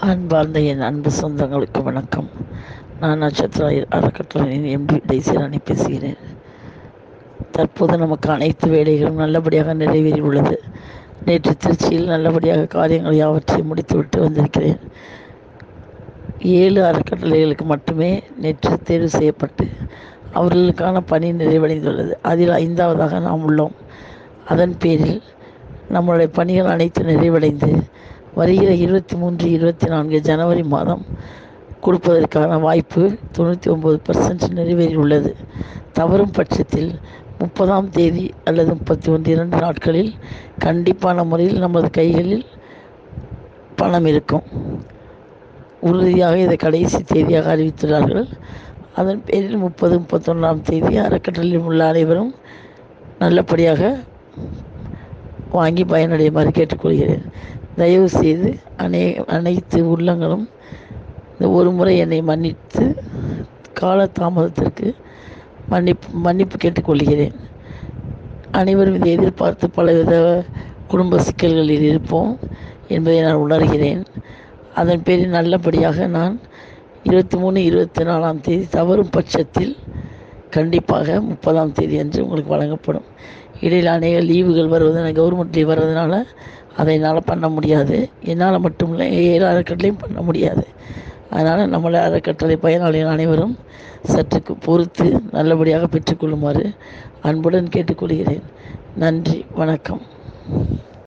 அன்பார்ந்த என் அன்பு சொந்தங்களுக்கு வணக்கம் நான் நட்சத்திர அறக்கட்டளையின் எம்பி டெய்சிராணி பேசுகிறேன் தற்போது நமக்கு அனைத்து வேலைகளும் நல்லபடியாக நிறைவேறி உள்ளது நேற்று திருச்சியில் நல்லபடியாக காரியங்கள் யாவற்றையும் முடித்துவிட்டு வந்திருக்கிறேன் ஏழு அறக்கட்டளைகளுக்கு மட்டுமே நேற்று தேர்வு செய்யப்பட்டு அவர்களுக்கான பணி நிறைவடைந்துள்ளது அதில் ஐந்தாவதாக நாம் உள்ளோம் அதன் பேரில் நம்மளுடைய பணிகள் அனைத்து நிறைவடைந்து வருகிற இருபத்தி மூன்று இருபத்தி நான்கு ஜனவரி மாதம் கொடுப்பதற்கான வாய்ப்பு தொண்ணூற்றி ஒம்பது பர்சன்ட் நிறைவேறியுள்ளது தவறும் பட்சத்தில் முப்பதாம் தேதி அல்லது முப்பத்தி ஒன்று இரண்டு நாட்களில் கண்டிப்பான முறையில் நமது கைகளில் பணம் இருக்கும் உறுதியாக இதை கடைசி தேதியாக அறிவித்துள்ளார்கள் அதன் பேரில் முப்பது முப்பத்தொன்றாம் தேதி அறக்கட்டளையில் உள்ள அனைவரும் நல்லபடியாக வாங்கி பயனடையுமாறு கேட்டுக்கொள்கிறேன் தயவு செய்து அனை அனைத்து உள்ளங்களும் இந்த ஒரு முறை என்னை மன்னித்து கால தாமதத்திற்கு மன்னிப்பு மன்னிப்பு கேட்டுக்கொள்கிறேன் அனைவரும் இதை எதிர்பார்த்து பலவித குடும்ப சிக்கல்களில் இருப்போம் என்பதை நான் உணர்கிறேன் அதன் பேரில் நல்லபடியாக நான் இருபத்தி மூணு இருபத்தி நாலாம் தேதி தவறும் பட்சத்தில் கண்டிப்பாக முப்பதாம் தேதி அன்று உங்களுக்கு வழங்கப்படும் இடையில் அநேக லீவுகள் வருவதனால கவர்மெண்ட் லீவ் வர்றதுனால அதை என்னால் பண்ண முடியாது என்னால் மட்டும் இல்லை ஏழு அறக்கட்டளையும் பண்ண முடியாது அதனால் நம்மளை அறக்கட்டளை பயனாளிகள் அனைவரும் சற்றுக்கு பொறுத்து நல்லபடியாக பெற்றுக்கொள்ளுமாறு அன்புடன் கேட்டுக்கொள்கிறேன் நன்றி வணக்கம்